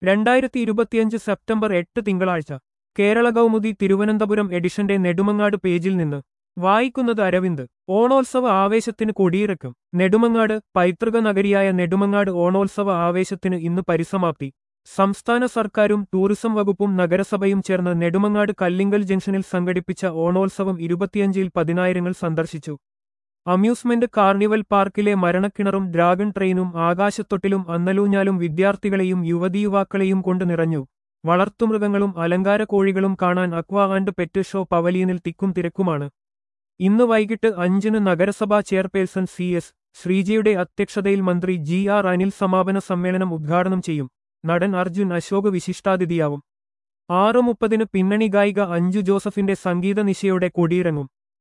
രണ്ടായിരത്തി ഇരുപത്തിയഞ്ച് സെപ്റ്റംബർ എട്ട് തിങ്കളാഴ്ച കേരള കൗമുദി തിരുവനന്തപുരം എഡിഷന്റെ നെടുമങ്ങാട് പേജിൽ നിന്ന് വായിക്കുന്നത് അരവിന്ദ് ഓണോത്സവ ആവേശത്തിന് കൊടിയിറക്കും നെടുമങ്ങാട് പൈതൃക നഗരിയായ നെടുമങ്ങാട് ഓണോത്സവ ആവേശത്തിന് ഇന്ന് പരിസമാപ്തി സംസ്ഥാന സർക്കാരും ടൂറിസം വകുപ്പും നഗരസഭയും ചേർന്ന് നെടുമങ്ങാട് കല്ലിങ്കൽ ജംഗ്ഷനിൽ സംഘടിപ്പിച്ച ഓണോത്സവം ഇരുപത്തിയഞ്ചിൽ പതിനായിരങ്ങൾ സന്ദർശിച്ചു അമ്യൂസ്മെന്റ് കാർണിവൽ പാർക്കിലെ മരണക്കിണറും ഡ്രാഗൺ ട്രെയിനും ആകാശത്തൊട്ടിലും അന്നലൂഞ്ഞാലും വിദ്യാർത്ഥികളെയും യുവതിയുവാക്കളെയും കൊണ്ട് നിറഞ്ഞു വളർത്തുമൃഗങ്ങളും അലങ്കാര കോഴികളും കാണാൻ അക്വാ ആൻഡ് പെറ്റ് ഷോ പവലിയനിൽ തിക്കും തിരക്കുമാണ് ഇന്ന് വൈകിട്ട് അഞ്ചിന് നഗരസഭാ ചെയർപേഴ്സൺ സി എസ് ശ്രീജയുടെ അധ്യക്ഷതയിൽ മന്ത്രി ജി ആർ അനിൽ സമാപന സമ്മേളനം ഉദ്ഘാടനം ചെയ്യും നടൻ അർജുൻ അശോക് വിശിഷ്ടാതിഥിയാവും ആറ് മുപ്പതിന് പിന്നണി ഗായിക അഞ്ജു ജോസഫിന്റെ സംഗീത നിശയോടെ കൊടിയിറങ്ങും